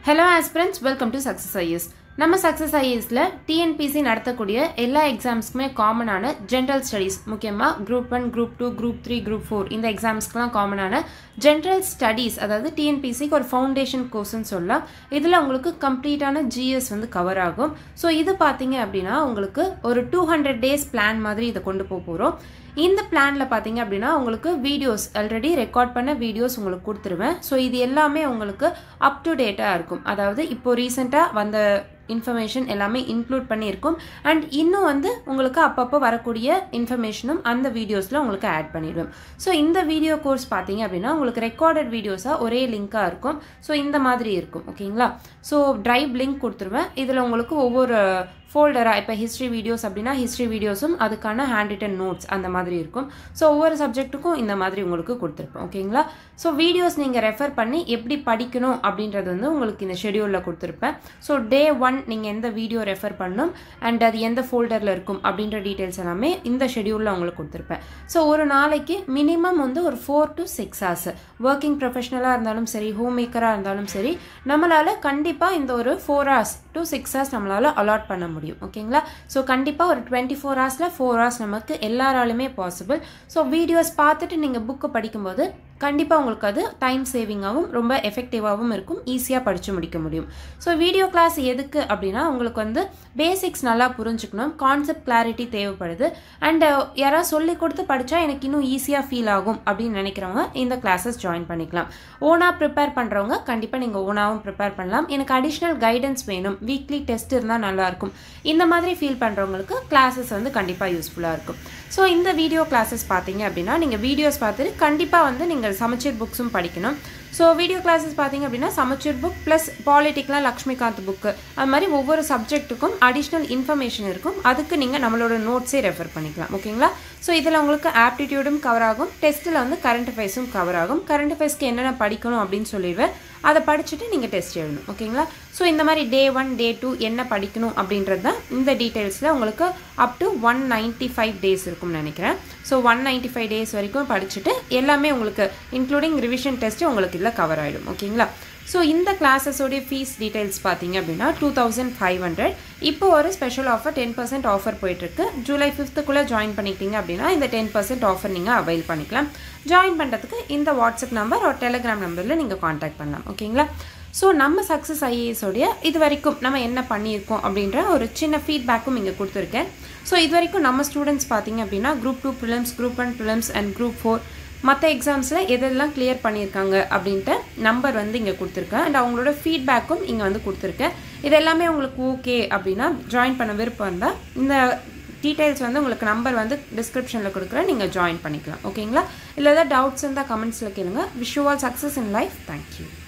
hello aspirants welcome to success IAS நம்ம success ஐஎஸில் TNPSC நடத்தக்கூடிய எல்லா எக்ஸாம்ஸ்க்குமே காமனான ஜென்ரல் ஸ்டடீஸ் முக்கியமாக group one group two group three group four இந்த எக்ஸாம்ஸ்க்குலாம் காமனான ஜென்ரல் ஸ்டடீஸ் அதாவது டிஎன்பிசிக்கு ஒரு ஃபவுண்டேஷன் கோர்ஸ்னு சொல்லலாம் இதில் உங்களுக்கு கம்ப்ளீட்டான ஜிஎஸ் வந்து கவர் ஆகும் ஸோ இது பார்த்தீங்க அப்படின்னா உங்களுக்கு ஒரு டூ ஹண்ட்ரட் டேஸ் பிளான் மாதிரி இதை கொண்டு போக போகிறோம் இந்த பிளானில் பார்த்தீங்க அப்படின்னா உங்களுக்கு வீடியோஸ் ஆல்ரெடி ரெக்கார்ட் பண்ண வீடியோஸ் உங்களுக்கு கொடுத்துருவேன் ஸோ இது எல்லாமே உங்களுக்கு அப் டு டேட்டாக இருக்கும் அதாவது இப்போ ரீசெண்டாக வந்த இன்ஃபர்மேஷன் எல்லாமே இன்க்ளூட் பண்ணியிருக்கும் அண்ட் இன்னும் வந்து உங்களுக்கு அப்பப்போ வரக்கூடிய இன்ஃபர்மேஷனும் அந்த வீடியோஸில் உங்களுக்கு ஆட் பண்ணிடுவோம் ஸோ இந்த வீடியோ கோர்ஸ் பார்த்தீங்க அப்படின்னா உங்களுக்கு ரெக்கார்டட் வீடியோஸாக ஒரே லிங்காக இருக்கும் ஸோ இந்த மாதிரி இருக்கும் ஓகேங்களா ஸோ ட்ரைவ் லிங்க் கொடுத்துருவேன் இதில் உங்களுக்கு ஒவ்வொரு ஃபோல்டராக இப்போ ஹிஸ்ட்ரி வீடியோஸ் அப்படின்னா ஹிஸ்ட்ரி வீடியோஸும் அதுக்கான ஹேண்ட் ரிட்டன் நோட்ஸ் அந்த மாதிரி இருக்கும் ஸோ ஒவ்வொரு சப்ஜெக்ட்டுக்கும் இந்த மாதிரி உங்களுக்கு கொடுத்துருப்போம் ஓகேங்களா ஸோ வீடியோஸ் நீங்கள் ரெஃபர் பண்ணி எப்படி படிக்கணும் அப்படின்றது வந்து உங்களுக்கு இந்த ஷெடியூலில் கொடுத்துருப்பேன் ஸோ டே ஒன் நீங்கள் எந்த வீடியோ ரெஃபர் பண்ணணும் அண்ட் அது எந்த ஃபோல்டரில் இருக்கும் அப்படின்ற டீட்டெயில்ஸ் எல்லாமே இந்த ஷெடியூலில் உங்களுக்கு கொடுத்துருப்பேன் ஸோ ஒரு நாளைக்கு மினிமம் வந்து ஒரு four to six hours working ப்ரொஃபஷனலாக இருந்தாலும் சரி ஹோம் மேக்கராக இருந்தாலும் சரி நம்மளால் கண்டிப்பாக இந்த ஒரு four hours to six hours நம்மளால் அலாட் பண்ண முடியும் ஓகேங்களா ஸோ கண்டிப்பாக ஒரு டுவெண்ட்டி ஃபோர் ஹவர்ஸில் ஃபோர் ஹவர்ஸ் நமக்கு எல்லாராலுமே பாசிபிள் ஸோ வீடியோஸ் பார்த்துட்டு நீங்கள் புக்கு படிக்கும்போது கண்டிப்பாக உங்களுக்கு அது டைம் சேவிங்காகவும் ரொம்ப எஃபெக்டிவாகவும் இருக்கும் ஈஸியாக படித்து முடிக்க முடியும் ஸோ வீடியோ கிளாஸ் எதுக்கு அப்படின்னா உங்களுக்கு வந்து பேசிக்ஸ் நல்லா புரிஞ்சுக்கணும் கான்செப்ட் கிளாரிட்டி தேவைப்படுது அண்ட் யாராவது சொல்லி கொடுத்து படித்தா எனக்கு இன்னும் ஈஸியாக ஃபீல் ஆகும் அப்படின்னு நினைக்கிறவங்க இந்த கிளாஸஸ் ஜாயின் பண்ணிக்கலாம் ஓனாக ப்ரிப்பேர் பண்ணுறவங்க கண்டிப்பாக நீங்கள் ஓனாகவும் ப்ரிப்பேர் பண்ணலாம் எனக்கு அடிஷ்னல் கைடன்ஸ் வேணும் வீக்லி டெஸ்ட் இருந்தால் நல்லாயிருக்கும் இந்த மாதிரி ஃபீல் பண்ணுறவங்களுக்கு கிளாஸஸ் வந்து கண்டிப்பாக யூஸ்ஃபுல்லாக இருக்கும் ஸோ இந்த வீடியோ கிளாஸஸ் பார்த்தீங்க அப்படின்னா நீங்கள் வீடியோஸ் பார்த்துட்டு கண்டிப்பாக வந்து நீங்கள் சமச்சீர் புக்ஸும் படிக்கணும் ஸோ வீடியோ கிளாஸஸ் பார்த்தீங்க அப்படின்னா சமச்சீர் புக் ப்ளஸ் பாலிட்டிக்லாம் லக்ஷ்மிகாந்த் புக்கு அது மாதிரி ஒவ்வொரு சப்ஜெக்ட்டுக்கும் அடிஷ்னல் இன்ஃபர்மேஷன் இருக்கும் அதுக்கு நீங்கள் நம்மளோட நோட்ஸே ரெஃபர் பண்ணிக்கலாம் ஓகேங்களா ஸோ இதில் உங்களுக்கு ஆப்டிடியூடும் கவர் ஆகும் டெஸ்ட்டில் வந்து கரண்ட் அஃபேர்ஸும் கவர் ஆகும் கரண்ட் அஃபேர்ஸ்க்கு என்னென்ன படிக்கணும் அப்படின்னு சொல்லிடுவேன் அதை படிச்சுட்டு நீங்கள் டெஸ்ட் எழுதணும் ஓகேங்களா ஸோ இந்த மாதிரி டே ஒன் டே டூ என்ன படிக்கணும் அப்படின்றது தான் இந்த டீட்டெயில்ஸில் உங்களுக்கு up to one ninety five days இருக்கும்னு நினைக்கிறேன் so one ninety five days வரைக்கும் படிச்சுட்டு எல்லாமே உங்களுக்கு இன்க்ளூடிங் ரிவிஷன் டெஸ்ட்டு உங்களுக்கு இதில் கவர் ஆகிடும் ஓகேங்களா ஸோ இந்த கிளாஸஸோடைய ஃபீஸ் டீட்டெயில்ஸ் பார்த்தீங்க அப்படின்னா டூ தௌசண்ட் ஃபைவ் ஹண்ட்ரட் இப்போ ஒரு special offer ten percent offer போயிட்டுருக்கு ஜூலை ஃபிஃப்த்துக்குள்ளே ஜாயின் பண்ணிக்கிட்டீங்க அப்படின்னா இந்த டென் பர்சன்ட் ஆஃபர் நீங்கள் அவைல் பண்ணிக்கலாம் ஜாயின் பண்ணுறதுக்கு இந்த வாட்ஸ்அப் நம்பர் ஒரு டெலிகிராம் நம்பரில் நீங்கள் காண்டாக்ட் பண்ணலாம் ஓகேங்களா ஸோ நம்ம சக்ஸஸ் ஐஏஎஸோடைய இது வரைக்கும் நம்ம என்ன பண்ணியிருக்கோம் அப்படின்ற ஒரு சின்ன ஃபீட்பேக்கும் இங்கே கொடுத்துருக்கேன் ஸோ இது வரைக்கும் நம்ம ஸ்டூடெண்ட்ஸ் பார்த்தீங்க அப்படின்னா group two prelims group one prelims and group four மற்ற எக்ஸாம்ஸில் எதெல்லாம் கிளியர் பண்ணியிருக்காங்க அப்படின்ட்டு நம்பர் வந்து இங்கே கொடுத்துருக்கேன் அண்ட் அவங்களோட ஃபீட்பேக்கும் இங்கே வந்து கொடுத்துருக்கேன் இது எல்லாமே உங்களுக்கு ஓகே அப்படின்னா ஜாயின் பண்ண விருப்பம் இருந்தால் இந்த டீட்டெயில்ஸ் வந்து உங்களுக்கு நம்பர் வந்து டிஸ்கிரிப்ஷனில் கொடுக்குறேன் நீங்கள் ஜாயின் பண்ணிக்கலாம் ஓகேங்களா இல்லை ஏதாவது டவுட்ஸ் இருந்தால் கமெண்ட்ஸில் கேளுங்க wish you all success in life thank you